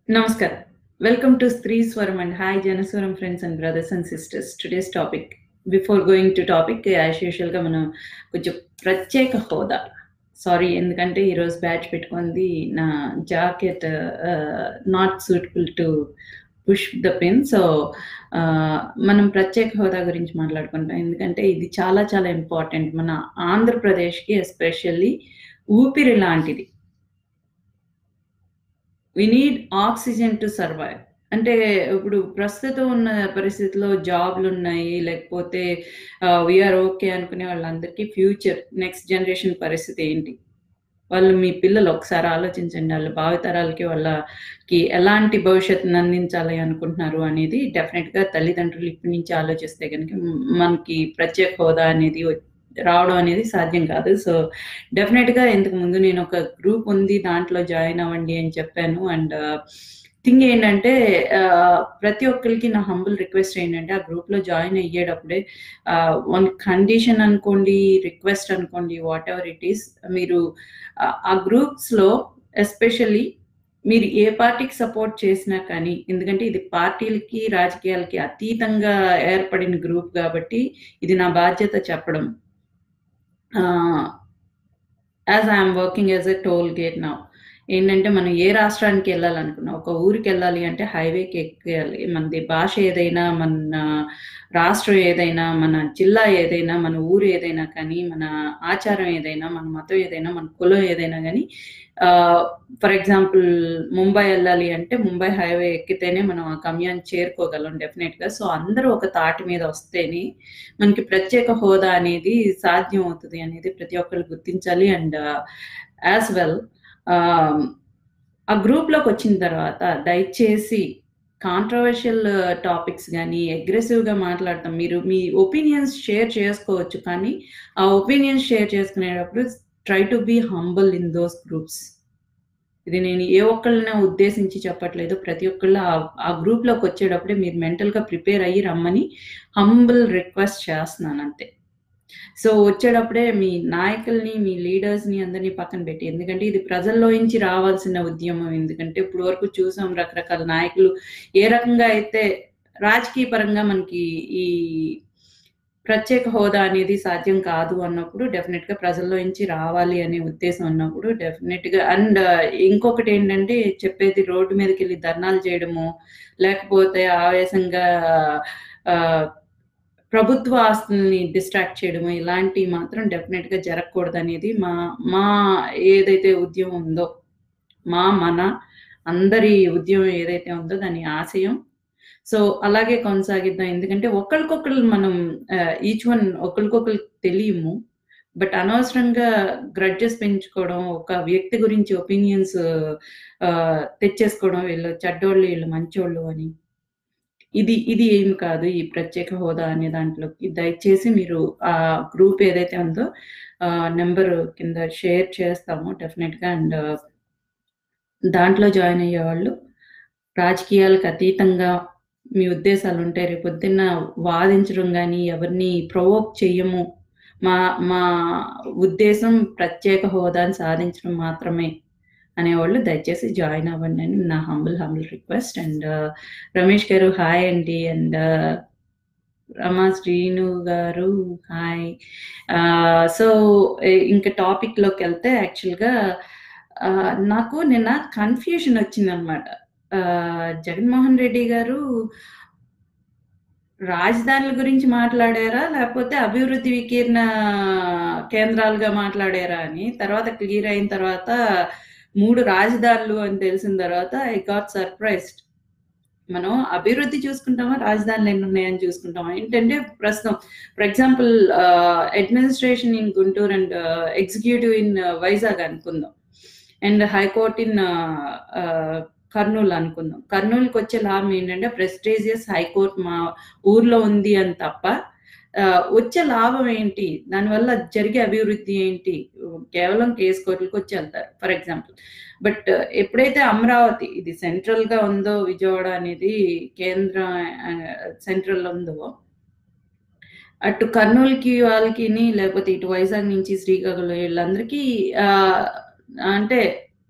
Namaskar. Welcome to Stree Swaram and hi Janaswaram friends and brothers and sisters. Today's topic. Before going to topic, as యూజువల్గా మనం కొంచెం ప్రత్యేక హోదా sorry ఎందుకంటే ఈరోజు బ్యాచ్ పెట్టుకుంది నా jacket not suitable to push the pin so మనం ప్రత్యేక హోదా గురించి మాట్లాడుకుంటాం ఎందుకంటే ఇది చాలా చాలా ఇంపార్టెంట్ మన ఆంధ్రప్రదేశ్కి ఎస్పెషల్లీ ఊపిరి లాంటిది we need oxygen to survive అంటే ఇప్పుడు ప్రస్తుతం ఉన్న పరిస్థితిలో జాబ్లు ఉన్నాయి లేకపోతే వీఆర్ ఓకే అనుకునే వాళ్ళందరికీ ఫ్యూచర్ నెక్స్ట్ జనరేషన్ పరిస్థితి ఏంటి వాళ్ళు మీ పిల్లలు ఒకసారి ఆలోచించండి వాళ్ళ భావితరాలకి వాళ్ళకి ఎలాంటి భవిష్యత్తును అందించాలి అనుకుంటున్నారు అనేది డెఫినెట్గా తల్లిదండ్రులు ఇప్పటి నుంచి ఆలోచిస్తే కనుక మనకి ప్రత్యేక హోదా అనేది రావడం అనేది సాధ్యం కాదు సో డెఫినెట్గా ఇంతకు ముందు నేను ఒక గ్రూప్ ఉంది దాంట్లో జాయిన్ అవ్వండి అని చెప్పాను అండ్ థింగ్ ఏంటంటే ప్రతి ఒక్కరికి నా హంబుల్ రిక్వెస్ట్ ఏంటంటే ఆ గ్రూప్లో జాయిన్ అయ్యేటప్పుడే వన్ కండిషన్ అనుకోండి రిక్వెస్ట్ అనుకోండి వాట్ ఎవర్ ఇట్ ఈస్ మీరు ఆ గ్రూప్స్లో ఎస్పెషల్లీ మీరు ఏ పార్టీకి సపోర్ట్ చేసినా కానీ ఎందుకంటే ఇది పార్టీలకి రాజకీయాలకి అతీతంగా ఏర్పడిన గ్రూప్ కాబట్టి ఇది నా బాధ్యత చెప్పడం as I'm working as a toll gate నా ఏంటంటే మనం ఏ రాష్ట్రానికి వెళ్ళాలనుకున్నా ఒక ఊరికి వెళ్ళాలి అంటే హైవేకి ఎక్కేయాలి మనది భాష ఏదైనా మన రాష్ట్రం ఏదైనా మన జిల్లా ఏదైనా మన ఊరు ఏదైనా కానీ మన ఆచారం ఏదైనా మన మతం ఏదైనా మన కులం ఏదైనా కానీ ఫర్ ఎగ్జాంపుల్ ముంబై వెళ్ళాలి అంటే ముంబై హైవే ఎక్కితేనే మనం ఆ గమ్యాన్ని చేరుకోగలం డెఫినెట్గా సో అందరూ ఒక తాటి మీద వస్తేనే మనకి ప్రత్యేక హోదా అనేది సాధ్యం అవుతుంది అనేది ప్రతి ఒక్కరు గుర్తించాలి అండ్ యాజ్ వెల్ ఆ గ్రూప్లోకి వచ్చిన తర్వాత దయచేసి కాంట్రవర్షియల్ టాపిక్స్ కానీ అగ్రెసివ్గా మాట్లాడతాం మీరు మీ ఒపీనియన్స్ షేర్ చేసుకోవచ్చు కానీ ఆ ఒపీనియన్స్ షేర్ చేసుకునేటప్పుడు try to be humble in those groups ఇది నేను ఏ ఒక్కళ్ళనే ఉద్దేశించి చెప్పట్లేదు ప్రతి ఒక్కళ్ళు ఆ గ్రూప్లోకి వచ్చేటప్పుడే మీరు మెంటల్గా ప్రిపేర్ అయ్యి రమ్మని హంబుల్ రిక్వెస్ట్ చేస్తున్నాను అంతే సో వచ్చేటప్పుడే మీ నాయకుల్ని మీ లీడర్స్ని అందరినీ పక్కన పెట్టి ఎందుకంటే ఇది ప్రజల్లో నుంచి రావాల్సిన ఉద్యమం ఎందుకంటే ఇప్పుడు వరకు చూసాం రకరకాల నాయకులు ఏ రకంగా అయితే రాజకీయ పరంగా మనకి ఈ ప్రత్యేక హోదా అనేది సాధ్యం కాదు అన్నప్పుడు డెఫినెట్గా ప్రజల్లో నుంచి రావాలి అనే ఉద్దేశం ఉన్నప్పుడు డెఫినెట్గా అండ్ ఇంకొకటి ఏంటంటే చెప్పేది రోడ్డు మీదకి వెళ్ళి ధర్నాలు చేయడము లేకపోతే ఆవేశంగా ప్రభుత్వ ఆస్తుల్ని డిస్ట్రాక్ట్ చేయడము ఇలాంటివి మాత్రం డెఫినెట్గా జరగకూడదు అనేది మా మా ఏదైతే ఉద్యమం ఉందో మా మన అందరి ఉద్యమం ఏదైతే ఉందో దాని ఆశయం సో అలాగే కొనసాగిద్దాం ఎందుకంటే ఒకరికొకరు మనం ఈచ్ వన్ ఒకరికొకరు తెలియము బట్ అనవసరంగా గ్రడ్జెస్ పెంచుకోవడం ఒక వ్యక్తి గురించి ఒపీనియన్స్ తెచ్చేసుకోవడం వీళ్ళు చెడ్డోళ్ళు వీళ్ళు మంచోళ్ళు అని ఇది ఇది ఏం కాదు ఈ ప్రత్యేక హోదా అనే దాంట్లోకి దయచేసి మీరు ఆ గ్రూప్ ఏదైతే ఉందో నెంబర్ కింద షేర్ చేస్తాము డెఫినెట్గా అండ్ దాంట్లో జాయిన్ అయ్యే వాళ్ళు రాజకీయాలకు అతీతంగా మీ ఉద్దేశాలు ఉంటాయి రేపు పొద్దున్న వాదించడం కానీ ఎవరిని ప్రొవోక్ చెయ్యము మా మా ఉద్దేశం ప్రత్యేక హోదాని సాధించడం మాత్రమే అనేవాళ్ళు దయచేసి జాయిన్ అవ్వండి అని నా humble humble request and Ramesh garu hi అండి అండ్ రమా శ్రీను గారు హాయ్ సో ఇంకా టాపిక్లోకి వెళ్తే యాక్చువల్గా నాకు నిన్న కన్ఫ్యూషన్ వచ్చిందనమాట జగన్మోహన్ రెడ్డి గారు రాజధానుల గురించి మాట్లాడారా లేకపోతే అభివృద్ధి వికీర్ణ కేంద్రాలుగా మాట్లాడారా అని తర్వాత క్లియర్ అయిన తర్వాత మూడు రాజధానులు అని తెలిసిన తర్వాత ఐ గాట్ సర్ప్రైజ్డ్ మనం అభివృద్ధి చూసుకుంటామా రాజధానులు ఎన్ని ఉన్నాయని చూసుకుంటామా ఏంటంటే ప్రస్తుతం for example administration in Guntur and executive in Vizag అనుకుందాం అండ్ హైకోర్ట్ ఇన్ కర్నూలు అనుకుందాం కర్నూలుకి వచ్చే లాభం ఏంటంటే ప్రెస్టీజియస్ హైకోర్ట్ మా ఊర్లో ఉంది అని తప్ప వచ్చే లాభం ఏంటి దానివల్ల జరిగే అభివృద్ధి ఏంటి కేవలం కేసు కోర్టులకు వచ్చి వెళ్తారు ఫర్ ఎగ్జాంపుల్ బట్ ఎప్పుడైతే అమరావతి ఇది సెంట్రల్గా ఉందో విజయవాడ అనేది కేంద్ర సెంట్రల్ ఉందో అటు కర్నూలుకి వాళ్ళకి లేకపోతే ఇటు వైజాగ్ నుంచి శ్రీకాకుళం వీళ్ళందరికీ అంటే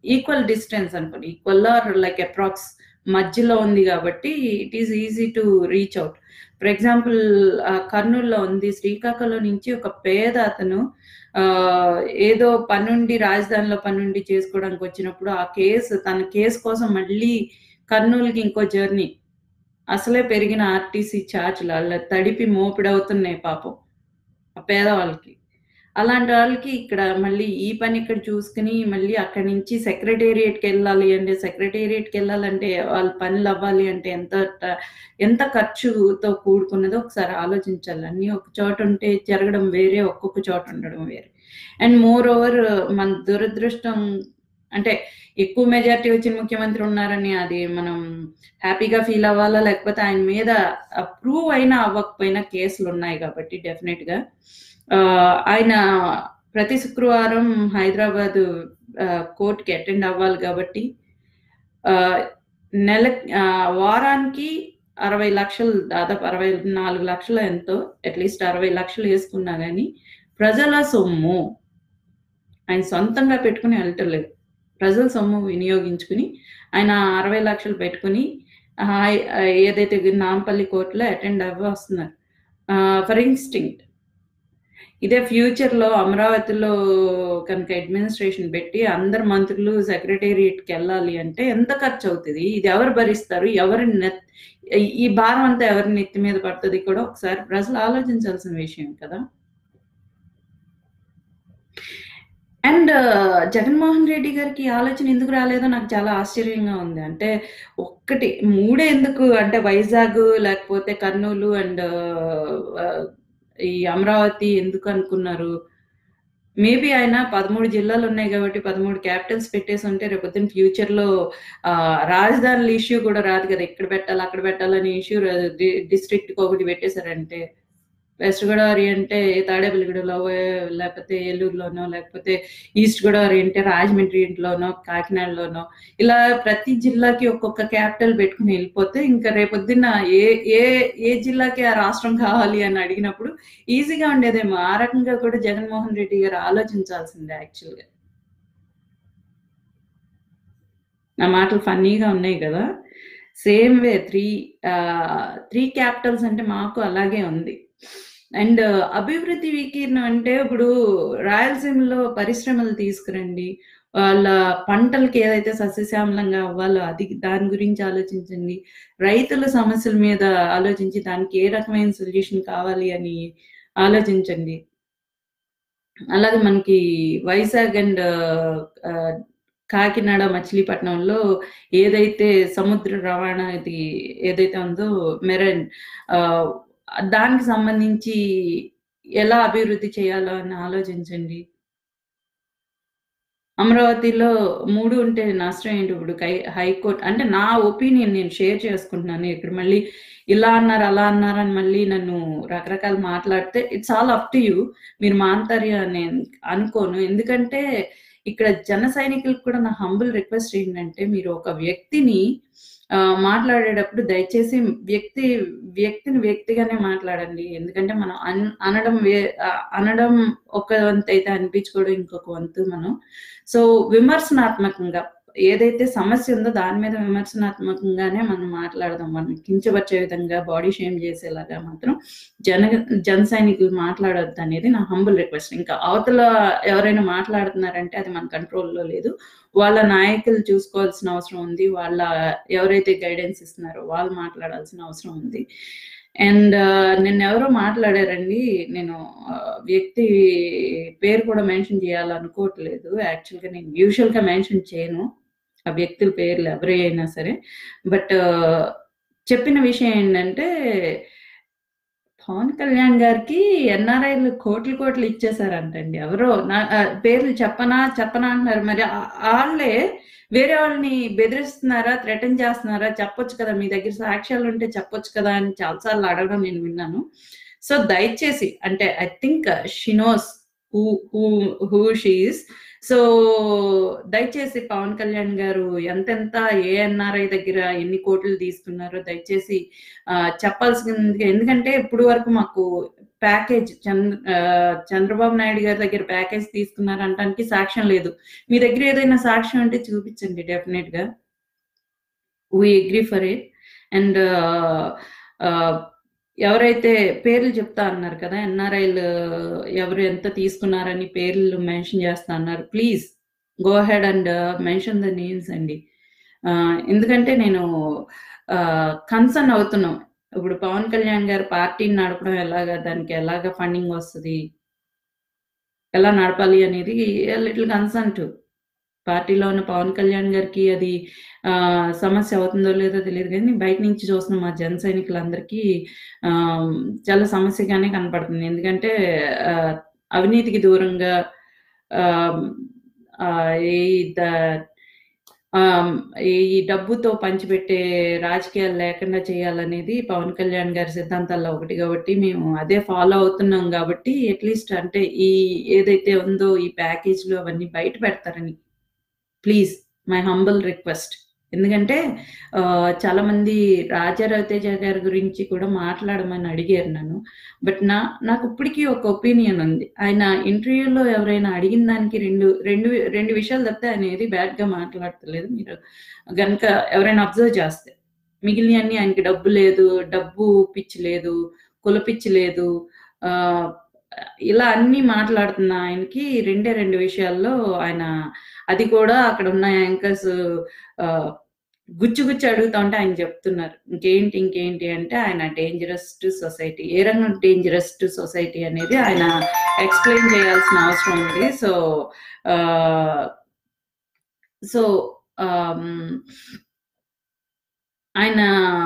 ఈక్వల్ డిస్టెన్స్ అనుకోండి ఈక్వల్ ఆర్ లైక్ అప్రాక్స్ మధ్యలో ఉంది కాబట్టి it is easy to reach out for example కర్నూలులో ఉంది శ్రీకాకుళం నుంచి ఒక పేద అతను ఆ, ఏదో పనుండి రాజధానిలో పనుండి చేసుకోవడానికి వచ్చినప్పుడు ఆ కేసు తన కేసు కోసం మళ్ళీ కర్నూలుకి ఇంకో జర్నీ అసలే పెరిగిన ఆర్టీసీ ఛార్జ్లు వాళ్ళ తడిపి మోపిడవుతున్నాయి పాపం ఆ పేదవాళ్ళకి అలాంటి వాళ్ళకి ఇక్కడ మళ్ళీ ఈ పని ఇక్కడ చూసుకుని మళ్ళీ అక్కడి నుంచి సెక్రటేరియట్కి వెళ్ళాలి అంటే సెక్రటేరియట్కి వెళ్ళాలంటే వాళ్ళ పనులు అవ్వాలి అంటే ఎంత ట- ఎంత ఖర్చుతో కూడుకున్నదో ఒకసారి ఆలోచించాలి అన్నీ ఒక చోట ఉంటే జరగడం వేరే ఒక్కొక్క చోట ఉండడం వేరే అండ్ మోర్ ఓవర్ మన దురదృష్టం అంటే ఎక్కువ మెజారిటీ వచ్చిన ముఖ్యమంత్రి ఉన్నారని అది మనం హ్యాపీగా ఫీల్ అవ్వాలా లేకపోతే ఆయన మీద అప్రూవ్ అయినా అవ్వకపోయినా కేసులు ఉన్నాయి కాబట్టి డెఫినెట్ గా ఆ, ఆయన ప్రతి శుక్రవారం హైదరాబాద్ కోర్టుకి అటెండ్ అవ్వాలి కాబట్టి ఆ, నెల ఆ, వారానికి అరవై లక్షలు దాదాపు అరవై నాలుగు లక్షలు ఎంతో అట్లీస్ట్ అరవై లక్షలు వేసుకున్నా కానీ ప్రజల సొమ్ము ఆయన సొంతంగా పెట్టుకుని వెళ్ళటలేదు ప్రజల సొమ్ము వినియోగించుకుని ఆయన అరవై లక్షలు పెట్టుకుని ఆ, ఏదైతే నాంపల్లి కోర్టులో అటెండ్ అవ్వ వస్తున్నారు ఫర్ ఇన్స్టింక్ట్ ఇదే ఫ్యూచర్ లో అమరావతిలో కనుక అడ్మినిస్ట్రేషన్ పెట్టి అందరు మంత్రులు సెక్రటేరియట్కి వెళ్ళాలి అంటే ఎంత ఖర్చు అవుతుంది ఇది ఎవరు భరిస్తారు ఎవరి నెత్ ఈ భారం అంతా ఎవరి నెత్తి మీద పడుతుంది కూడా ఒకసారి ప్రజలు ఆలోచించాల్సిన విషయం కదా అండ్ జగన్మోహన్ రెడ్డి గారికి ఈ ఆలోచన ఎందుకు రాలేదో నాకు చాలా ఆశ్చర్యంగా ఉంది అంటే ఒక్కటి మూడే ఎందుకు అంటే వైజాగ్ లేకపోతే కర్నూలు అండ్ ఈ అమరావతి ఎందుకు అనుకున్నారు మేబీ ఆయన పదమూడు జిల్లాలు ఉన్నాయి కాబట్టి పదమూడు క్యాపిటల్స్ పెట్టేసి ఉంటే రేపొద్దున ఫ్యూచర్ లో ఆ, రాజధానుల ఇష్యూ కూడా రాదు కదా ఇక్కడ పెట్టాలి అక్కడ పెట్టాలని ఇష్యూ డిస్ట్రిక్ట్ ఒకటి పెట్టేశారంటే వెస్ట్ గోదావరి అంటే తాడేపల్లిగూడలో లేకపోతే ఏలూరులోనో లేకపోతే ఈస్ట్ గోదావరి అంటే రాజమండ్రిలోనో కాకినాడలోనో ఇలా ప్రతి జిల్లాకి ఒక్కొక్క క్యాపిటల్ పెట్టుకుని వెళ్ళిపోతే ఇంకా రేపొద్దున్న ఏ ఏ ఏ జిల్లాకి ఆ రాష్ట్రం కావాలి అని అడిగినప్పుడు ఈజీగా ఉండేదేమో ఆ రకంగా కూడా జగన్మోహన్ రెడ్డి గారు ఆలోచించాల్సిందే యాక్చువల్గా నా మాటలు ఫన్నీగా ఉన్నాయి కదా same way three three capitals అంటే మాకు అలాగే ఉంది అండ్ అభివృద్ధి వికీర్ణం అంటే ఇప్పుడు రాయలసీమలో పరిశ్రమలు తీసుకురండి వాళ్ళ పంటలకి ఏదైతే సస్యశ్యామలంగా అవ్వాలో అది దాని గురించి ఆలోచించండి రైతుల సమస్యల మీద ఆలోచించి దానికి ఏ రకమైన సొల్యూషన్ కావాలి అని ఆలోచించండి అలాగే మనకి వైజాగ్ అండ్ కాకినాడ మచిలీపట్నంలో ఏదైతే సముద్ర రవాణా ఇది ఏదైతే ఉందో మెరైన్ దానికి సంబంధించి ఎలా అభివృద్ధి చేయాలో అని ఆలోచించండి అమరావతిలో మూడు ఉంటే నష్టం ఏంటి ఇప్పుడు కై హైకోర్టు అంటే నా ఒపీనియన్ నేను షేర్ చేసుకుంటున్నాను ఇక్కడ మళ్ళీ ఇలా అన్నారు అలా అన్నారు అని మళ్ళీ నన్ను రకరకాల మాట్లాడితే it's all up to you మీరు మాంతారు అని నేను అనుకోను ఎందుకంటే ఇక్కడ జన సైనికులకు కూడా నా హంబుల్ రిక్వెస్ట్ ఏంటంటే మీరు ఒక వ్యక్తిని ఆ, మాట్లాడేటప్పుడు దయచేసి వ్యక్తి వ్యక్తిని వ్యక్తిగానే మాట్లాడండి ఎందుకంటే మనం అన్ అనడం వే ఆ, అనడం ఒక వంతు అయితే అనిపించుకోవడం ఇంకొక వంతు మనం సో విమర్శనాత్మకంగా ఏదైతే సమస్య ఉందో దాని మీద విమర్శనాత్మకంగానే మనం మాట్లాడదాం మనం కించపరిచే విధంగా బాడీ షేమ్ చేసేలాగా మాత్రం జన జన సైనికులు మాట్లాడొద్దు అనేది నా హంబుల్ రిక్వెస్ట్ ఇంకా అవతల ఎవరైనా మాట్లాడుతున్నారంటే అది మన కంట్రోల్లో లేదు వాళ్ళ నాయకులు చూసుకోవాల్సిన అవసరం ఉంది వాళ్ళ ఎవరైతే గైడెన్స్ ఇస్తున్నారో వాళ్ళు మాట్లాడాల్సిన అవసరం ఉంది అండ్ నిన్న ఎవరో మాట్లాడారండి నేను ఆ, వ్యక్తి పేరు కూడా మెన్షన్ చేయాలనుకోవట్లేదు యాక్చువల్గా నేను యూజువల్గా మెన్షన్ చేయను ఆ వ్యక్తుల పేర్లు ఎవరి అయినా సరే బట్ చెప్పిన విషయం ఏంటంటే పవన్ కళ్యాణ్ గారికి ఎన్ఆర్ఐలు కోట్లు కోట్లు ఇచ్చేసారంటండి ఎవరో నా ఆ, పేర్లు చెప్పనా చెప్పనా అంటున్నారు మరి ఆ- వాళ్ళే వేరే వాళ్ళని బెదిరిస్తున్నారా థ్రెటన్ చేస్తున్నారా చెప్పొచ్చు కదా మీ దగ్గర సాక్ష్యాలు ఉంటే చెప్పొచ్చు కదా అని చాలాసార్లు అడగడం నేను విన్నాను సో దయచేసి అంటే I think she knows who who who she is so దయచేసి పవన్ కళ్యాణ్ గారు ఎంతెంత ఏ ఎన్ఆర్ఐ దగ్గర ఎన్ని కోట్లు తీసుకున్నారో దయచేసి ఆ, చెప్పాల్సింది ఎందుకంటే ఇప్పుడు వరకు మాకు ప్యాకేజ్ చంద్ర ఆహ్, చంద్రబాబు నాయుడు గారి దగ్గర ప్యాకేజ్ తీసుకున్నారంటానికి సాక్ష్యం లేదు. మీ దగ్గర ఏదైనా సాక్ష్యం ఉంటే చూపించండి డెఫినిట్‌గా. We agree for it. And ah, ah, ఎవరైతే పేర్లు చెప్తా అన్నారు కదా! ఎన్ఆర్ఐలు ఎవరు ఎంత తీసుకున్నారని పేర్లు మెన్షన్ చేస్తా అన్నారు. Please go ahead and mention the names అండి. ఆహ్, ఎందుకంటే నేను ఆహ్, కన్సర్న్ అవుతున్నాం. ఇప్పుడు పవన్ కళ్యాణ్ గారు పార్టీని నడపడం ఎలాగా? దానికి ఎలాగా ఫండింగ్ వస్తది? ఎలా నడపాలి అనేది లిటిల్ కన్సర్న్ టు. పార్టీలో ఉన్న పవన్ కళ్యాణ్ గారికి అది ఆహ్, సమస్య అవుతుందో లేదో తెలీదు గానీ, బయట నుంచి చూస్తున్న మా జన సైనికులందరికీ ఆహ్, చాలా సమస్యగానే కనపడుతుంది. ఎందుకంటే ఆహ్, అవినీతికి దూరంగా ఆహ్, ఆహ్, ఈ ద ఆహ్, ఈ డబ్బుతో పంచిపెట్టే రాజకీయాలు లేకుండా చేయాలనేది పవన్ కళ్యాణ్ గారి సిద్ధాంతాల్లో ఒకటి గాబట్టి, మేము అదే ఫాలో అవుతున్నాం గాబట్టి, అట్‌లీస్ట్ అంటే ఈ ఏదైతే ఉందో ఈ ప్యాకేజ్‌లు అవన్నీ బయట పెడతారని ప్లీజ్ మై హంబుల్ రిక్వెస్ట్. ఎందుకంటే ఆహ్, చాలామంది రాజా రవితేజ గారి గురించి కూడా మాట్లాడమని అడిగారు నన్ను. బట్ నా నాకు ఇప్పటికి ఒక ఒపీనియన్ ఉంది. ఆయన ఇంటర్వ్యూలో ఎవరైనా అడిగిన దానికి 2, 2 2 విషయాలు తప్పితే ఆయన ఏది బ్యాడ్‌గా మాట్లాడతలేదు. మీరు గనక ఎవరైనా అబ్జర్వ్ చేస్తే. మిగిలినయన్నీ ఆయనకి డబ్బు లేదు, డబ్బు పిచ్చి లేదు, కుల పిచ్చి లేదు. ఆహ్, ఇలా అన్నీ మాట్లాడుతున్న ఆయనకి రెండే 2 విషయాల్లో ఆయన అది కూడా అక్కడున్న యాంకర్స్ ఆహ్, గుచ్చి గుచ్చి అడుగుతా ఉంటే ఆయన చెప్తున్నారు. ఇంకేంటి, ఇంకేంటి అంటే ఆయన డేంజరస్ టు సొసైటీ. ఏ రంగం డేంజరస్ టు సొసైటీ అనేది ఆయన ఎక్స్‌ప్లెయిన్ చేయాల్సిన అవసరం ఉంది. సో, ఆహ్ సో, ఆహ్, హ్మ్. ఆయన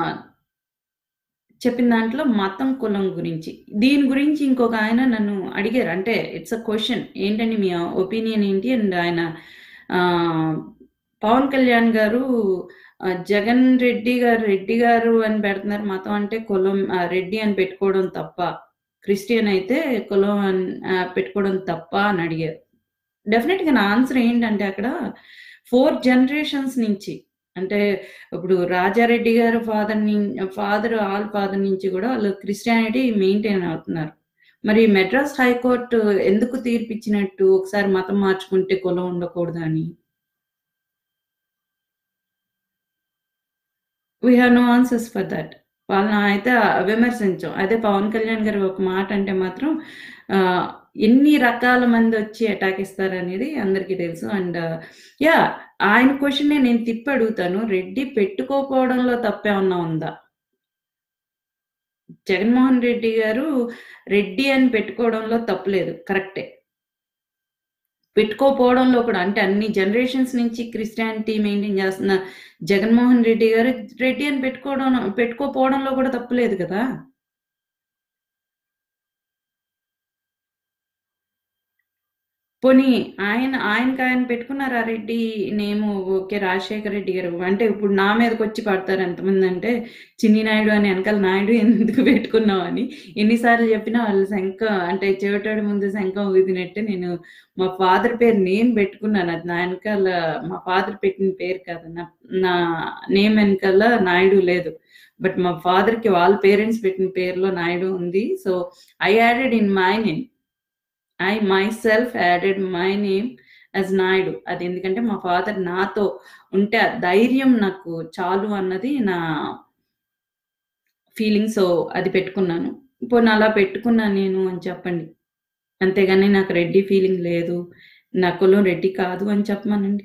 చెప్పిన దాంట్లో మతం, కులం గురించి. దీని గురించి ఇంకొక ఆయన నన్ను అడిగారు. అంటే ఇట్స్ ఎ క్వెషన్. ఏంటండి మీ ఒపీనియన్ ఏంటి? అండ్ ఆయన ఆహ్, పవన్ కళ్యాణ్ గారు ఆహ్, జగన్ రెడ్డి గారు, రెడ్డి గారు అని పెడుతున్నారు. మతం అంటే కులం ఆహ్, రెడ్డి అని పెట్టుకోవడం తప్పా? క్రిస్టియన్ అయితే కులం అన్ ఆహ్, పెట్టుకోవడం తప్పా అని అడిగారు. డెఫినిట్‌గా నా ఆన్సర్ ఏంటంటే అక్కడ 4 జనరేషన్స్ నుంచి అంటే ఇప్పుడు రాజారెడ్డి గారు ఫాదర్ ని ఫాదర్ ఆళ్ళ ఫాదర్ నుంచి కూడా ఆళ్ళు క్రిస్టియానిటీ మెయింటైన్ అవుతున్నారు. మరి మెడ్రాస్ హైకోర్ట్ ఎందుకు తీర్పిచ్చినట్టు ఒకసారి మతం మార్చుకుంటే కులం ఉండకూడదని? We have no answers for that. వాళ్ళని అయితే విమర్శించం. అదే పవన్ కళ్యాణ్ గారు ఒక మాట అంటే మాత్రం ఆహ్, ఎన్ని రకాల మందొచ్చి అటాక్ ఇస్తారనేది అందరికీ తెలుసు. And yeah! ఆయన క్వెషనే నేను తిప్పి అడుగుతాను. రెడ్డి పెట్టుకోకపోవడంలో తప్పేమన్నా ఉందా? జగన్మోహన్ రెడ్డి గారు రెడ్డి అని పెట్టుకోవడంలో తప్పు లేదు. కరెక్టే. పెట్టుకోకపోవడంలో కూడా అంటే అన్ని జనరేషన్స్ నుంచి క్రిస్టియానిటీ మెయింటైన్ చేస్తున్న జగన్మోహన్ రెడ్డి గారు రెడ్డి అని పెట్టుకోవడం పెట్టుకోకపోవడంలో కూడా తప్పు లేదు కదా! పోనీ ఆయన ఆయనకాయన పెట్టుకున్నారా రెడ్డి నేము ఓకే. రాజశేఖర్ రెడ్డి గారు అంటే ఇప్పుడు నా మీదకొచ్చి పడతారు ఎంతమందంటే చిన్ని నాయుడు అని ఎనకాల నాయుడు ఎందుకు పెట్టుకున్నావు అని. ఎన్ని సార్లు చెప్పినా వాళ్ళు శంఖం అంటే చెవిటోడి ముందు శంఖం ఊదినట్టే నేను మా ఫాదర్ పేరు నేను పెట్టుకున్నాను. అది నా ఎనకాల మా ఫాదర్ పెట్టిన పేరు కాదు. నా నా నేమ్ ఎనకాల నాయుడు లేదు. బట్ మా ఫాదర్‌కి వాళ్ళ పేరెంట్స్ పెట్టిన పేరులో నాయుడు ఉంది. So, I added in my name. I myself added my name as Naidu. అది ఎందుకంటే మా ఫాదర్ నాతో ఉంటే ఆ ధైర్యం నాకు చాలు అన్నది నా ఫీలింగ్. సో, అది పెట్టుకున్నాను. పోనీ అలా పెట్టుకున్నా నేను అని చెప్పండి. అంతేగాని నాకు రెడ్డి ఫీలింగ్ లేదు. నా కులం రెడ్డి కాదు అని చెప్పమనండి.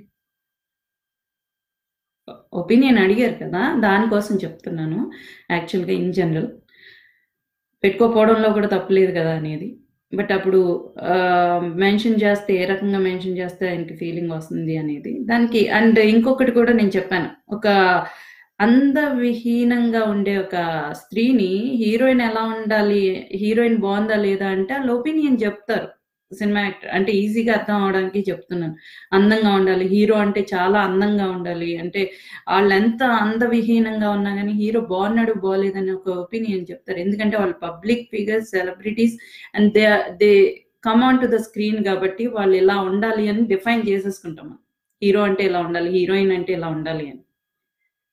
ఒ ఒపీనియన్ అడిగారు కదా! దానికోసం చెప్తున్నాను. యాక్చువల్‌గా ఇన్ జనరల్. పెట్టుకోకపోవడంలో కూడా తప్పు లేదు కదా! అనేది. బట్ అప్పుడు ఆహ్, మెన్షన్ చేస్తే ఏ రకంగా మెన్షన్ చేస్తే ఆయనకి ఫీలింగ్ వస్తుంది అనేది. దానికి అండ్ ఇంకొకటి కూడా నేను చెప్పాను. ఒక అందవిహీనంగా ఉండే ఒక స్త్రీని హీరోయిన్ ఎలా ఉండాలి? హీరోయిన్ బావుందా లేదా అంటే ఆళ్ళ ఒపీనియన్ చెప్తారు. సినిమా యాక్టర్ అంటే ఈజీగా అర్థం అవ్వడానికి చెప్తున్నాను. అందంగా ఉండాలి. హీరో అంటే చాలా అందంగా ఉండాలి. అంటే ఆళ్ళెంత అందవిహీనంగా ఉన్నా గాని హీరో బాగున్నాడు, బాలేదని ఒక ఒపీనియన్ చెప్తారు. ఎందుకంటే వాళ్ళు public figures, celebrities and they are they come on to the screen కాబట్టి వాళ్ళు ఇలా ఉండాలి అని డిఫైన్ చేసేసుకుంటాం మనం. హీరో అంటే ఇలా ఉండాలి. హీరోయిన్ అంటే ఇలా ఉండాలి అని.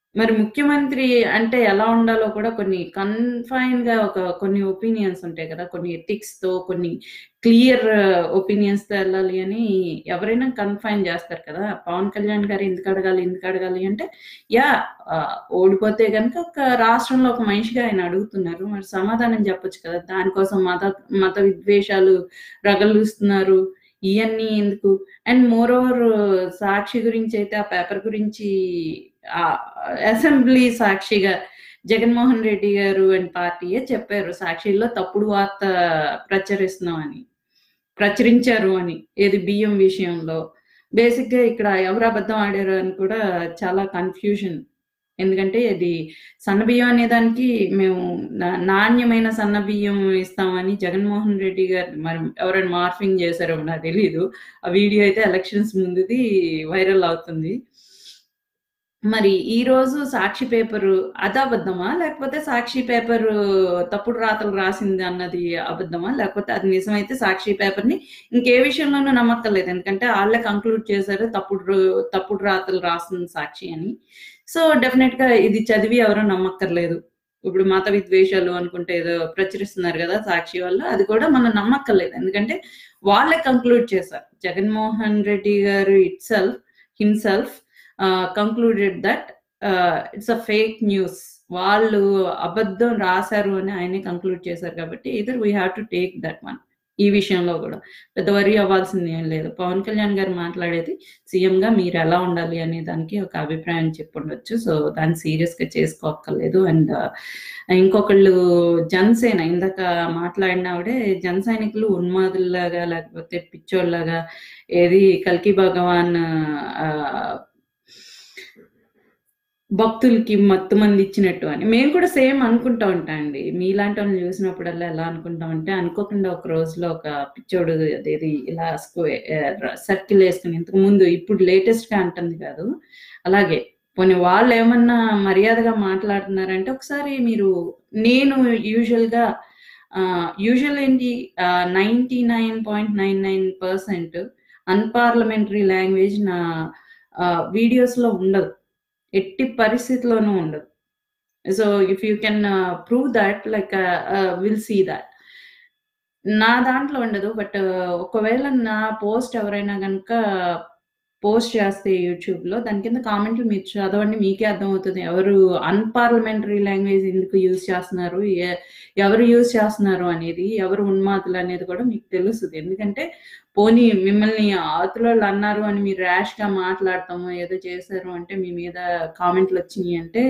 మరి ముఖ్యమంత్రి అంటే ఎలా ఉండాలో కూడా కొన్ని కన్‌ఫైన్‌గా ఒక కొన్ని ఒపీనియన్స్ ఉంటాయి కదా! కొన్ని ఎథిక్స్‌తో కొన్ని క్లియర్ ఒపీనియన్స్‌తో ఎళ్ళాలి అని ఎవరైనా కన్‌ఫైన్ జేస్తారు కదా! పవన్ కళ్యాణ్ గారు ఎందుకు అడగాలి, ఎందుకు అడగాలి అంటే యాహ్! ఆహ్, ఓడిపోతే గనుక ఒక రాష్ట్రంలో ఒక మనిషిగా ఆయన అడుగుతున్నారు. మరి సమాధానం జెప్పొచ్చు కదా! దానికోసం మత మత విద్వేషాలు రగలుస్తున్నారు. ఇయన్నీ ఎందుకు? అండ్ మోర్ ఓవర్ సాక్షి గురించైతే ఆ పేపర్ గురించి ఆహ్, అసెంబ్లీ సాక్షిగా జగన్మోహన్ రెడ్డి గారు అండ్ పార్టీయే చెప్పారు. సాక్షిలో తప్పుడు వార్త ప్రచురిస్తున్నామని. ప్రచురించారు అని. ఏది బియ్యం విషయంలో. బేసిక్‌గా ఇక్కడ ఎవరు అబద్ధం ఆడారు అని కూడా చాలా కన్‌ఫ్యూజన్. ఎందుకంటే ఇది సన్నబియ్యం అనే దానికి మేము నా నాణ్యమైన సన్నబియ్యం ఇస్తామని జగన్మోహన్ రెడ్డి గారు మరి ఎవరైనా మార్ఫింగ్ చేశారో నాకు తెలీదు. ఆ వీడియో అయితే ఎలక్షన్స్ ముందుది వైరల్ అవుతుంది. మరి ఈరోజు సాక్షి పేపరు అది అబద్ధమా? లేకపోతే సాక్షి పేపరు తప్పుడు రాతలు రాసింది అన్నది అబద్ధమా? లేకపోతే అది నిజమైతే సాక్షి పేపర్‌ని ఇంకే విషయంలోనూ నమ్మక్కర్లేదు. ఎందుకంటే ఆళ్ళే కంక్లూడ్ చేశారు తప్పుడు రు తప్పుడు రాతలు రాసింది సాక్షి అని. సో, డెఫినెట్‌గా ఇది చదివి ఎవరు నమ్మక్కర్లేదు. ఇప్పుడు మత విద్వేషాలు అనుకుంటే ఏదో ప్రచురిస్తున్నారు గదా! సాక్షి వాళ్ళు. అది కూడా మనం నమ్మక్కర్లేదు. ఎందుకంటే వాళ్ళే కంక్లూడ్ చేశారు. Jaganmohan Reddy garu itself himself ah, concluded that ah, it's a fake news. వాళ్ళు అబద్ధం రాసారు అని ఆయనే కంక్లూడ్ చేశారు కాబట్టి either we have to take that one. ఈ విషయంలో గూడా. పెద్ద వరీ అవ్వాల్సింది ఏం లేదు. పవన్ కళ్యాణ్ గారు మాట్లాడేది సీఎంగా మీరెలా ఉండాలి అనే దానికి ఒక అభిప్రాయం చెప్పుండొచ్చు. సో, దాన్ని సీరియస్‌గా చేసుకోక్కర్లేదు. అండ్ ఇంకొకళ్ళు జనసేన ఇందాక మాట్లాడిన ఆవిడే జన సైనికులు ఉన్మాదుల్లాగా లేకపోతే పిచ్చోల్లాగా ఏది కల్కి భగవాన్ ఆహ్ భక్తులకి మత్తు మందిచ్చినట్టు అని. మేము కూడా సేమ్ అనుకుంటా ఉంటా అండి. మీలాంటోళ్ళని చూసినప్పుడల్లా ఎలా అనుకుంటామంటే అనుకోకుండా ఒక రోజులో ఒక పిచ్చోడు అదేది ఇలా స్క్వే ఆహ్, సర్కిల్ యేసుకొని ఇంతకుముందు ఇప్పుడు లేటెస్ట్‌గా అంటుంది కాదు. అలాగే పోనీ వాళ్ళేమన్నా మర్యాదగా మాట్లాడుతున్నారంటే ఒకసారి మీరు నేను యూజువల్‌గా ఆహ్, యూజువల్ ఏంటి ఆహ్, 99.99% అన్‌పార్లమెంటరీ లాంగ్వేజ్ నా ఆహ్, వీడియోస్‌లో ఉండదు. ఎట్టి పరిస్థితిలోనూ ఉండదు. So, if you can prove that like ah, ah, will see that. నా దాంట్లో ఉండదు. బట్ ఒకవేళ నా పోస్ట్ ఎవరైనా గనుక పోస్ట్ చేస్తే యూట్యూబ్‌లో దాని కింద కామెంట్లు మీరు చదవండి. మీకే అర్థమవుతది. ఎవరు అన్‌పార్లమెంటరీ లాంగ్వేజ్ ఎందుకు యూజ్ చేస్తున్నారు? ఎ ఎవరు యూజ్ చేస్తున్నారు అనేది, ఎవరు ఉన్మాదులనేది కూడా మీకు తెలుస్తది. ఎందుకంటే పోనీ మిమ్మల్ని అవతలోళ్ళు అన్నారు అని మీరు ర్యాష్‌గా మాట్లాడటమో, ఏదో చేశారు అంటే మీ మీద కామెంట్‌లొచ్చినియి అంటే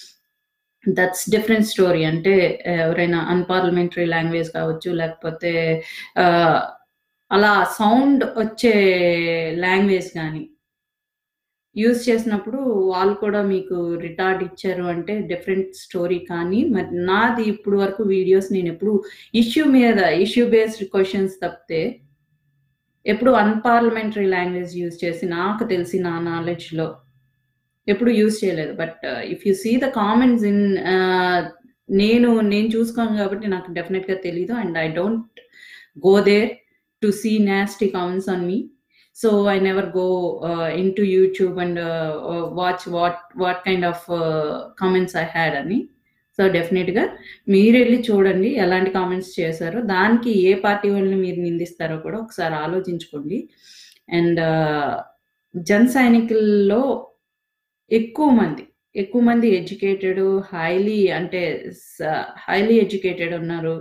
దట్స్ డిఫరెంట్ స్టోరీ. అంటే ఎవరైనా అన్‌పార్లమెంటరీ లాంగ్వేజ్ కావచ్చు, లేకపోతే ఆహ్, అలా సౌండ్ వచ్చే లాంగ్వేజ్ గాని యూజ్ చేసినప్పుడు వాళ్ళు కూడా మీకు రిటార్డ్ ఇచ్చారు అంటే డిఫరెంట్ స్టోరీ. కానీ మరి నాది ఇప్పుడు వరకు వీడియోస్ నేనెప్పుడు ఇష్యూ మీద ఇష్యూ బేస్డ్ క్వెషన్స్ తప్పితే ఎప్పుడు అన్‌పార్లమెంటరీ లాంగ్వేజ్ యూజ్ చేసి నాకు తెలిసి నా నాలెడ్జ్‌లో ఎప్పుడు యూజ్ చేయలేదు. But if you see the comments in ah, నేను నేను చూసుకోను కాబట్టి నాకు డెఫినిట్‌గా తెలీదు. And I don't go there to see nasty comments on me. So, I never go ah, into YouTube and ah, watch what what kind of comments I had అని. So, డెఫినిట్‌గా మీరెళ్లి చూడండి ఎలాంటి కామెంట్స్ చేశారో. దానికి ఏ పార్టీ వాళ్ళని మీరు నిందిస్తారో కూడా ఒకసారి ఆలోచించుకోండి. అండ్ జన సైనికుల్లో ఎక్కువ మంది, ఎక్కువ మంది ఎడ్యుకేటెడ్ హైలీ అంటే స హైలీ ఎడ్యుకేటెడ్ ఉన్నారు.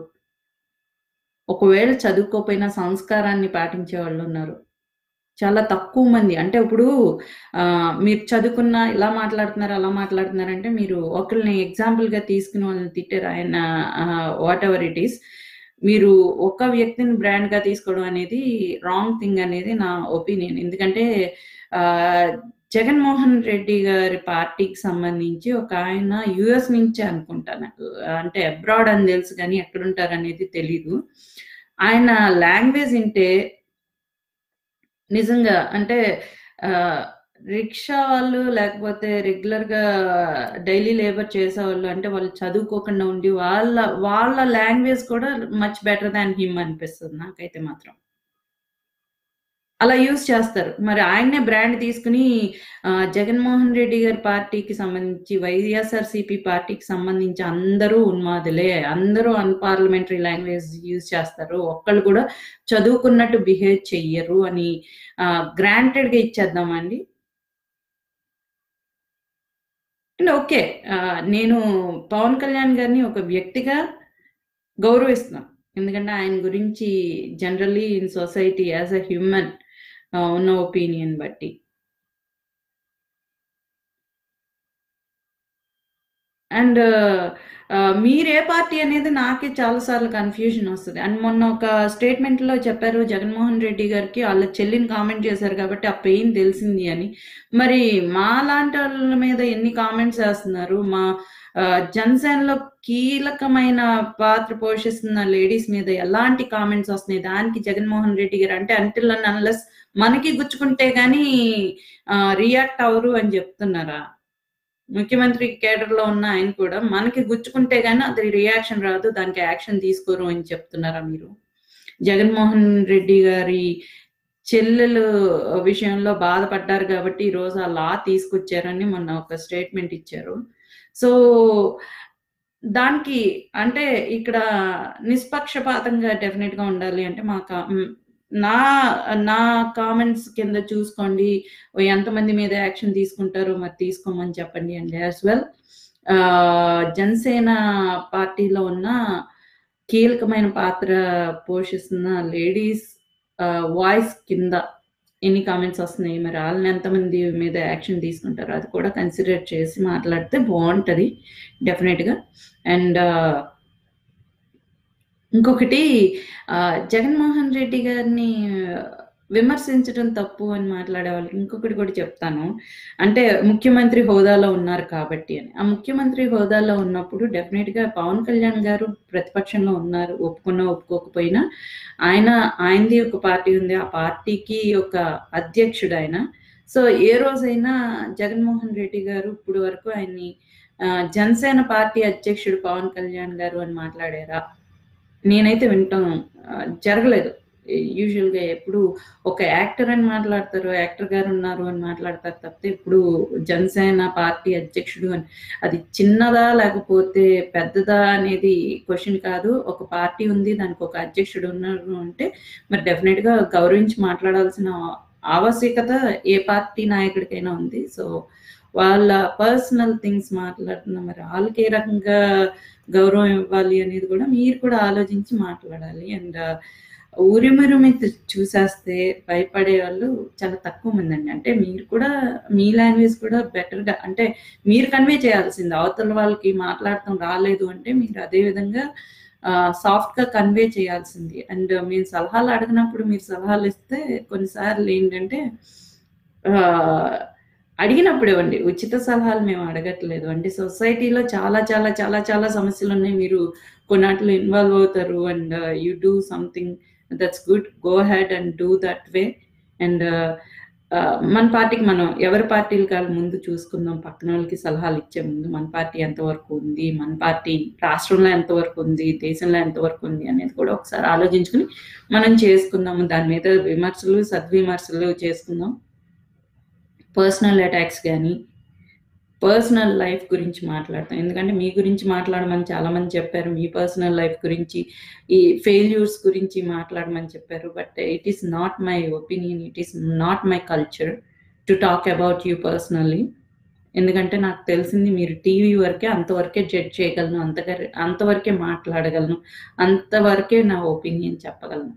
ఒకవేళ చదువుకోకపోయినా సంస్కారాన్ని పాటించే వాళ్ళున్నారు. చాలా తక్కువ మంది. అంటే ఇప్పుడు ఆహ్, మీరు చదువుకున్న ఇలా మాట్లాడుతున్నారు, అలా మాట్లాడుతున్నారంటే మీరు ఒకళ్ళని ఎగ్జాంపుల్‌గా తీసుకొని వాళ్ళని తిట్టారు. ఆయన ఆహ్, వాటెవర్ ఇట్ ఈస్. మీరు ఒక వ్యక్తిని బ్రాండ్‌గా తీసుకోవడం అనేది రాంగ్ థింగ్ అనేది నా ఒపీనియన్. ఎందుకంటే ఆహ్, జగన్మోహన్ రెడ్డి గారి పార్టీకి సంబంధించి ఒకాయన యూఎస్ నుంచే అనుకుంటా నాకు. అంటే అబ్రాడ్ అని తెలుసు గానీ ఎక్కడుంటారనేది తెలీదు. ఆయన లాంగ్వేజ్ ఇంటే నిజంగా అంటే ఆహ్, రిక్షా వాళ్ళు లేకపోతే రెగ్యులర్‌గా డైలీ లేబర్ చేసేవాళ్ళు అంటే వాళ్ళు చదువుకోకుండా ఉండి వాళ్ళ వాళ్ళ లాంగ్వేజ్ కూడా మచ్ బెటర్ దాన్ హిమ్ అనిపిస్తది నాకైతే మాత్రం. అలా యూజ్ చేస్తారు. మరి ఆయన్నే బ్రాండ్ తీసుకొని ఆహ్, జగన్మోహన్ రెడ్డి గారి పార్టీకి సంబంధించి, వైఎస్ఆర్‌సీపీ పార్టీకి సంబంధించి అందరూ ఉన్మాదులే. అందరూ అన్‌పార్లమెంటరీ లాంగ్వేజ్ యూజ్ చేస్తారు. ఒక్కళ్ళు కూడా చదువుకున్నట్టు బిహేవ్ చెయ్యరు అని ఆహ్, గ్రాంటెడ్‌గా ఇచ్చేద్దామా అండి? And okay. ఆహ్, నేను పవన్ కళ్యాణ్ గారిని ఒక వ్యక్తిగా గౌరవిస్తున్నా. ఎందుకంటే ఆయన గురించి generally in society as a human ah, ఉన్న ఒపీనియన్ బట్టి. అండ్ ఆహ్, మీరే పార్టీ అనేది నాకే చాలా సార్లు కన్‌ఫ్యూజన్ వస్తది. అండ్ మొన్న ఒక స్టేట్‌మెంట్‌లో చెప్పారు జగన్మోహన్ రెడ్డి గారికి ఆళ్ళ చెల్లిని కామెంట్ చేశారు కాబట్టి ఆ పెయిన్ తెలిసింది అని. మరి మాలాంటోళ్ళ మీద ఎన్ని కామెంట్స్ ఏస్తున్నారు? మా ఆహ్, జనసేనలో కీలకమైన పాత్ర పోషిస్తున్న లేడీస్ మీద ఎలాంటి కామెంట్స్ వస్తున్నాయి? దానికి జగన్మోహన్ రెడ్డి గారు అంటే అంటిల్ అండ్ అన్‌లెస్ మనకి గుచ్చుకుంటే గాని ఆహ్, రియాక్ట్ అవ్వరు అని చెప్తున్నారా? ముఖ్యమంత్రి కేడర్‌లో ఉన్న ఆయన కూడా మనకి గుచ్చుకుంటే గాని అది రియాక్షన్ రాదు. దానికి యాక్షన్ తీసుకోరు అని చెప్తున్నారా మీరు? జగన్మోహన్ రెడ్డి గారి చెల్లెలు విషయంలో బాధపడ్డారు కాబట్టి ఈరోజు ఆ లా తీసుకొచ్చారని మొన్న ఒక స్టేట్‌మెంట్ ఇచ్చారు. సో, దానికి అంటే ఇక్కడ నిష్పక్షపాతంగా డెఫినిట్‌గా ఉండాలి అంటే మా క హ్మ్. నా నా కామెంట్స్ కింద చూసుకోండి. ఎంతమంది మీద యాక్షన్ తీసుకుంటారో మరి తీసుకోమని చెప్పండి అండ్ యాస్ వెల్ ఆహ్, జనసేన పార్టీలో ఉన్న కీలకమైన పాత్ర పోషిస్తున్న లేడీస్ ఆహ్, వాయిస్ కింద ఎన్ని కామెంట్స్ వస్తున్నాయి? మరి ఆళ్ళని ఎంతమంది మీద యాక్షన్ తీసుకుంటారో అది కూడా కన్సిడర్ చేసి మాట్లాడితే బావుంటది డెఫినిట్‌గా. అండ్ ఇంకొకటి ఆహ్, జగన్మోహన్ రెడ్డి గారిని విమర్శించడం తప్పు అని మాట్లాడే వాళ్ళకి ఇంకొకటి కూడా చెప్తాను. అంటే ముఖ్యమంత్రి హోదాలో ఉన్నారు కాబట్టి అని. ఆ ముఖ్యమంత్రి హోదాలో ఉన్నప్పుడు డెఫినిట్‌గా పవన్ కళ్యాణ్ గారు ప్రతిపక్షంలో ఉన్నారు. ఒప్పుకున్నా, ఒప్పుకోకపోయినా ఆయన ఆయనది ఒక పార్టీ ఉంది. ఆ పార్టీకి ఒక అధ్యక్షుడాయన. సో, ఏ రోజైనా జగన్మోహన్ రెడ్డి గారు ఇప్పటి వరకు ఆయన్ని ఆహ్, జనసేన పార్టీ అధ్యక్షుడు పవన్ కళ్యాణ్ గారు అని మాట్లాడారా? నేనైతే వినటం ఆహ్, జరగలేదు. యూజువల్‌గా ఎప్పుడు ఒక యాక్టర్ అని మాట్లాడతారు. యాక్టర్ గారు ఉన్నారు అని మాట్లాడతారు తప్పితే ఎప్పుడు జనసేన పార్టీ అధ్యక్షుడు అని అది చిన్నదా లేకపోతే పెద్దదా అనేది క్వెషన్ కాదు. ఒక పార్టీ ఉంది. దానికి ఒక అధ్యక్షుడు ఉన్నారు అంటే మరి డెఫినిట్‌గా గౌరవించి మాట్లాడాల్సిన ఆవశ్యకత ఏ పార్టీ నాయకుడికైనా ఉంది. సో, వాళ్ళ పర్సనల్ థింగ్స్ మాట్లాడుతున్న మరి ఆళ్ళకి ఏ రకంగా గౌరవం ఇవ్వాలి అనేది కూడా మీరు కూడా ఆలోచించి మాట్లాడాలి. అండ్ ఉరిమురిమి త్ చూసేస్తే భయపడేవాళ్ళు చాలా తక్కువ మందండి. అంటే మీరు కూడా మీ లాంగ్వేజ్ కూడా బెటర్‌గా అంటే మీరు కన్వే చేయాల్సింది. అవతల వాళ్ళకి మాట్లాడటం రాలేదు అంటే మీరు అదే విధంగా ఆహ్, సాఫ్ట్‌గా కన్వే చేయాల్సింది. అండ్ మేము సలహాలు అడిగినప్పుడు మీరు సలహాలు ఇస్తే కొన్నిసార్లు ఏంటంటే ఆహ్, అడిగినప్పుడు ఇవ్వండి. ఉచిత సలహాలు మేము అడగట్లేదు. అంటే సొసైటీలో చాలా చాలా చాలా చాలా సమస్యలున్నాయి. మీరు కొన్నాటిలో ఇన్వాల్వ్ అవుతారు. And you do something that's good. Go ahead and do that way. And ah, మన పార్టీకి మనం ఎవరి పార్టీలు కాళ్ళు ముందు చూసుకుందాం. పక్కనోళ్ళకి సలహాలు ఇచ్చే ముందు మన పార్టీ ఎంతవరకు ఉంది? మన పార్టీ రాష్ట్రంలో ఎంతవరకు ఉంది? దేశంలో ఎంతవరకు ఉంది? అనేది కూడా ఒకసారి ఆలోచించుకొని మనం చేసుకుందాము. దాని మీద విమర్శలు, సద్విమర్శలు చేసుకుందాం. పర్సనల్ అటాక్స్ గాని, పర్సనల్ లైఫ్ గురించి మాట్లాడతాం. ఎందుకంటే మీ గురించి మాట్లాడమని చాలామంది చెప్పారు. మీ పర్సనల్ లైఫ్ గురించి, ఈ ఫెయిల్యూర్స్ గురించి మాట్లాడమని చెప్పారు. But it is not my opinion. It is not my culture to talk about you personally. ఎందుకంటే నాకు తెలిసింది మీరు టీవీ వరకే అంతవరకే జడ్జ్ చేయగలను. అంతగర్ అంతవరకే మాట్లాడగలను. అంతవరకే నా ఒపీనియన్ చెప్పగలను.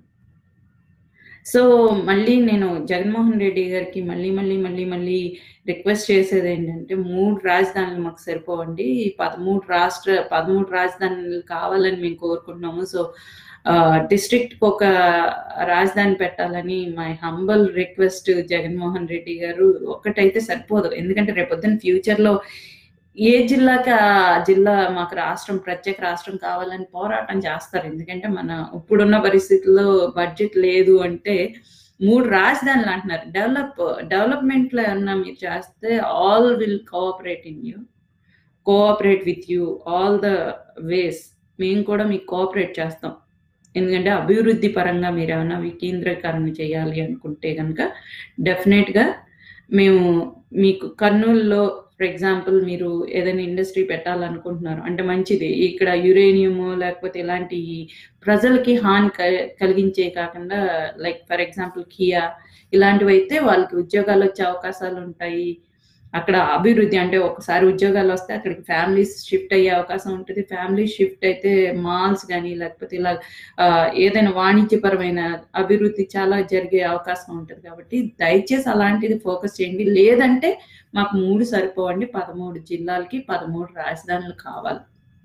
సో, మళ్ళీ నేను జగన్మోహన్ రెడ్డి గారికి మళ్ళీ, మళ్ళీ, మళ్ళీ, మళ్ళీ రిక్వెస్ట్ చేసేదేంటంటే 3 రాజధానులు మాకు సరిపోవండి. 13 రాష్ట్ర 13 రాజధానులు కావాలని మేము కోరుకుంటున్నాము. సో, ఆహ్, డిస్ట్రిక్ట్‌కి ఒక రాజధాని పెట్టాలని my humble request Jaganmohan Reddy garu. ఒక్కటైతే సరిపోదు. ఎందుకంటే రేపొద్దున ఫ్యూచర్‌లో ఏ జిల్లాకి ఆ జిల్లా మాకు రాష్ట్రం ప్రత్యేక రాష్ట్రం కావాలని పోరాటం చేస్తారు. ఎందుకంటే మన ఇప్పుడున్న పరిస్థితుల్లో బడ్జెట్ లేదు అంటే 3 రాజధానులు అంటున్నారు. డెవలప్ డెవలప్‌మెంట్‌లో ఏమన్నా మీరు చేస్తే all will cooperate in you. Cooperate with you all the ways. మేము కూడా మీకు కోఆపరేట్ చేస్తాం. ఎందుకంటే అభివృద్ధి పరంగా మీరేమన్నా వికేంద్రీకరణ చేయాలి అనుకుంటే గనక డెఫినెట్‌గా మేము మీకు కర్నూలులో ఫర్ ఎగ్జాంపుల్ మీరు ఏదైనా ఇండస్ట్రీ పెట్టాలనుకుంటున్నారు. అంటే మంచిది. ఇక్కడ యురేనియము లేకపోతే ఇలాంటి ప్రజలకి హాని క కలిగించేవి కాకుండా లైక్ ఫర్ ఎగ్జాంపుల్ కియా ఇలాంటివైతే వాళ్ళకి ఉద్యోగాలొచ్చే అవకాశాలుంటాయి. అక్కడ అభివృద్ధి అంటే ఒకసారి ఉద్యోగాలొస్తే అక్కడికి ఫ్యామిలీస్ షిఫ్ట్ అయ్యే అవకాశం ఉంటది. ఫ్యామిలీస్ షిఫ్ట్ అయితే మాల్స్ గాని లేకపోతే ఇలా ఆహ్, ఏదైనా వాణిజ్యపరమైన అభివృద్ధి చాలా జరిగే అవకాశం ఉంటది కాబట్టి దయచేసి అలాంటిది ఫోకస్ చేయండి. లేదంటే మాకు 3 సరిపోవండి. 13 జిల్లాలకి 13 రాజధానులు కావాలి.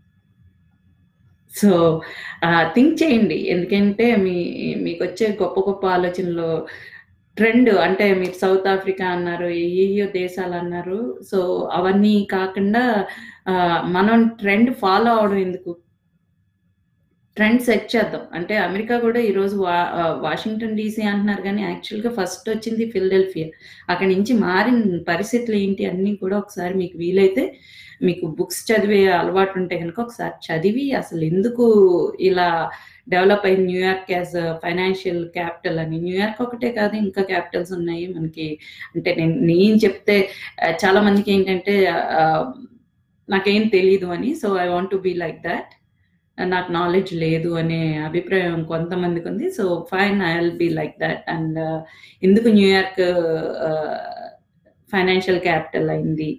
సో, ఆహ్, థింక్ చేయండి. ఎందుకంటే మీ మీకొచ్చే గొప్ప గొప్ప ఆలోచనలు ట్రెండ్ అంటే మీరు సౌత్ ఆఫ్రికా అన్నారు. ఏయేయో దేశాలన్నారు. సో, అవన్నీ కాకుండా ఆహ్, మనం ట్రెండ్ ఫాలో అవ్వడం ఎందుకు? ట్రెండ్ సెట్ చేద్దాం. అంటే అమెరికా కూడా ఈరోజు వా ఆహ్, వాషింగ్టన్ డీసీ అంటున్నారు గానీ యాక్చువల్‌గా ఫస్ట్ వచ్చింది ఫిలడెల్ఫియా. అక్కడి నుంచి మారిన పరిస్థితులు ఏంటి అన్నీ కూడా ఒకసారి మీకు వీలైతే మీకు బుక్స్ చదివే అలవాటు ఉంటే గనుక ఒకసారి చదివి అసలెందుకు ఇలా డెవలప్ అయింది New York as a financial capital అని. న్యూయార్క్ ఒకటే కాదు ఇంకా క్యాపిటల్స్ ఉన్నాయి మనకి. అంటే నేను నేను చెప్తే ఆహ్, చాలా మందికేంటంటే ఆహ్, నాకేం తెలీదు అని. So, I want to be like that. నాకు నాలెడ్జ్ లేదు అనే అభిప్రాయం కొంతమందికుంది. So, fine I will be like that. And ఎందుకు న్యూయార్క్ ఆహ్, ఫైనాన్షియల్ క్యాపిటల్ అయింది?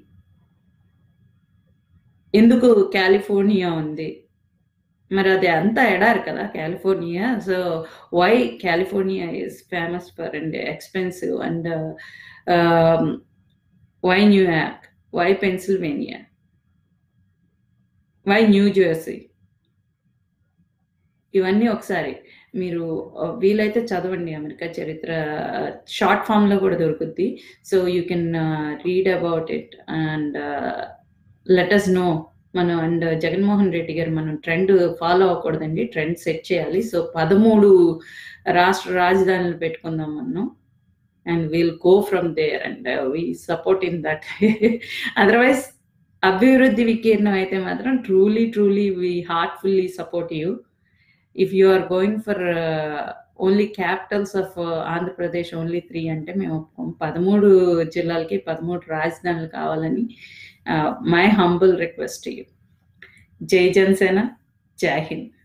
ఎందుకు కాలిఫోర్నియా ఉంది? మరి అది అంతా ఎడారి కదా! California. So, why California is famous for and expensive and ah, why New York? Why Pennsylvania? Why New Jersey? ఇవన్నీ ఒకసారి మీరు ఆహ్, వీలైతే చదవండి అమెరికా చరిత్ర షార్ట్ ఫార్మ్‌లో కూడా దొరుకుద్ది. So, you can read about it and let us know. మనం అండ్ జగన్మోహన్ రెడ్డి గారు మనం ట్రెండ్ ఫాలో అవ్వకూడదండి. ట్రెండ్ సెట్ చేయాలి. సో, 13 రాష్ట్ర రాజధానులు పెట్టుకుందాం మనం. And will go from there and we support in that. Otherwise అభివృద్ధి వికీర్ణం అయితే మాత్రం truly, truly we heartfully support you. If you are going for only capitals of Andhra Pradesh only 3 అంటే మేము ఒప్పుకోం. 13 జిల్లాలకి 13 రాజధానులు కావాలని ah, my humble request to you. జై జనసేన. జై హింద్.